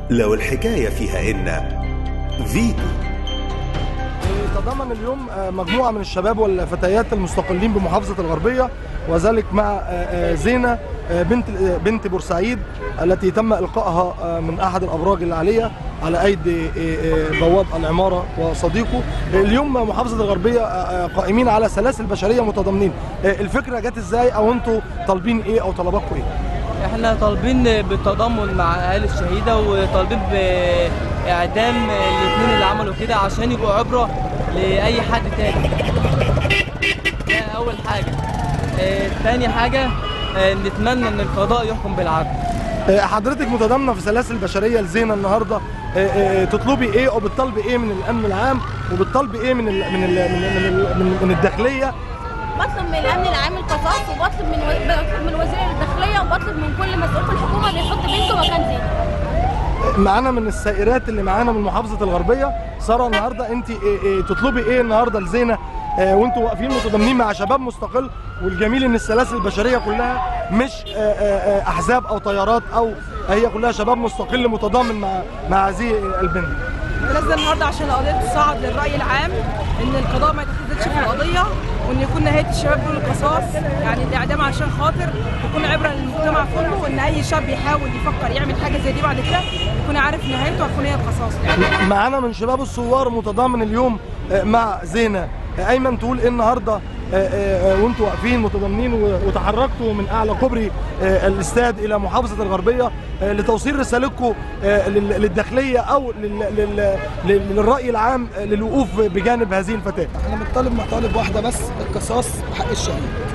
لو الحكاية فيها إن فيتو تضمن اليوم مجموعة من الشباب والفتيات المستقلين بمحافظة الغربية وذلك مع زينة بنت بنت بورسعيد التي تم إلقائها من أحد الأبراج العالية على أيدي بواب العمارة وصديقه اليوم محافظة الغربية قائمين على سلاسل بشرية متضامنين الفكرة جت إزاي أو أنتوا طالبين إيه أو طلباتكم إيه؟ احنا طالبين بالتضامن مع اهالي الشهيده وطالبين باعدام الاثنين اللي عملوا كده عشان يبقوا عبره لاي حد تاني ده اول حاجه اه تاني حاجه اه نتمنى ان القضاء يحكم بالعدل حضرتك متضامنه في سلاسل بشريه لزينه النهارده اه تطلبي ايه او بتطالبي ايه من الامن العام وبتطالبي ايه من ال من ال من ال من, من الداخليه بطلب من الامن العام القصاص وبطلب من بطلب من وزير الداخليه وبطلب من كل مسؤول في الحكومه بيحط بنته مكان زينه معانا من السائرات اللي معانا من محافظه الغربيه ساره النهارده انت إيه إيه تطلبي ايه النهارده لزينه آه وانتوا واقفين متضامنين مع شباب مستقل والجميل ان السلاسل البشريه كلها مش آه آه احزاب او تيارات او هي كلها شباب مستقل متضامن مع مع هذه البنت نازله النهارده عشان القضيه تصعد للراي العام ان القضاء ما يتخذش في القضيه وان يكون نهايه الشباب دول القصاص يعني الاعدام عشان خاطر يكون عبره للمجتمع كله وان اي شاب يحاول يفكر يعمل حاجه زي دي بعد كده يكون عارف نهايته هتكون هي القصاص يعني معانا من شباب الثوار متضامن اليوم مع زينه ايمن تقول ايه النهارده وانتوا واقفين متضامنين وتحركتوا من اعلى كوبري الاستاد الى محافظه الغربيه لتوصيل رسالتكم للداخليه او للراي العام للوقوف بجانب هذه الفتاه. احنا بنطالب مطالب واحده بس القصاص بحق الشهيد.